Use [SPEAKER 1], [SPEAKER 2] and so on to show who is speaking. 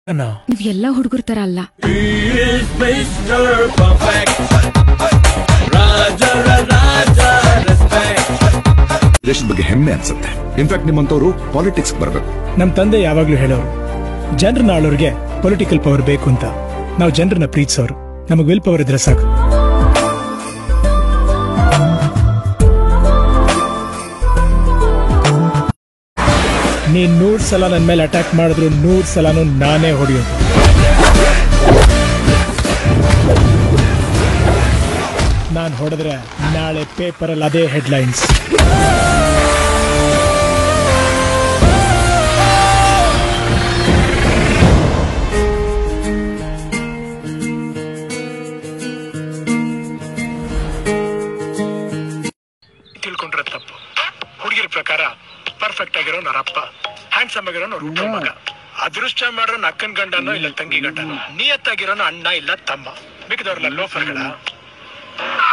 [SPEAKER 1] ನೀವ್ ಎಲ್ಲ ಹುಡುಗರ ತರ ಅಲ್ಲ
[SPEAKER 2] ದೇಶದ ಬಗ್ಗೆ ಹೆಮ್ಮೆ ಅನ್ಸುತ್ತೆ ಇನ್ಫ್ಯಾಕ್ಟ್ ನಿಮ್ಮಂತವ್ರು ಪಾಲಿಟಿಕ್ಸ್ ಬರಬೇಕು
[SPEAKER 3] ನಮ್ ತಂದೆ ಯಾವಾಗ್ಲೂ ಹೇಳೋರು ಜನರನ್ನ ಆಳೋರ್ಗೆ ಪೊಲಿಟಿಕಲ್ ಪವರ್ ಬೇಕು ಅಂತ ನಾವು ಜನರನ್ನ ಪ್ರೀತಿಸೋರು ನಮಗ್ ವಿಲ್ ಪವರ್ ಇದ್ರೆ ಸಾಕು ನೀನ್ ನೂರ್ ಸಲ ನನ್ ಮೇಲೆ ಅಟ್ಯಾಕ್ ಮಾಡಿದ್ರು ನೂರ್ ಸಲನೂ ನಾನೇ ಹೊಡೆಯೋದು ನಾನ್ ಹೊಡೆದ್ರೆ ನಾಳೆ ಪೇಪರಲ್ಲಿ ಅದೇ ಹೆಡ್ಲೈನ್ಸ್ ತಿಳ್ಕೊಂಡ್ರೆ ತಪ್ಪು ಹುಡುಗಿರ ಪ್ರಕಾರ ಪರ್ಫೆಕ್ಟ್ ಆಗಿರೋ ಅವರಪ್ಪ ಹ್ಯಾಂಡ್ಸಮ್ ಆಗಿರೋ ಅವ್ರ ಹುಟ್ಟೋ ಮಗ ಅದೃಷ್ಟ ಮಾಡೋನ್ ಅಕ್ಕನ್ ಗಂಡನೋ ಇಲ್ಲ ತಂಗಿ ಗಂಡನೋ ನಿಯತ್ತಾಗಿರೋನು ಅಣ್ಣ ಇಲ್ಲ ತಮ್ಮ ಮಿಕ್ಕಿದವ್ರಲ್ಲ ಲೋಫರ್ಗಳ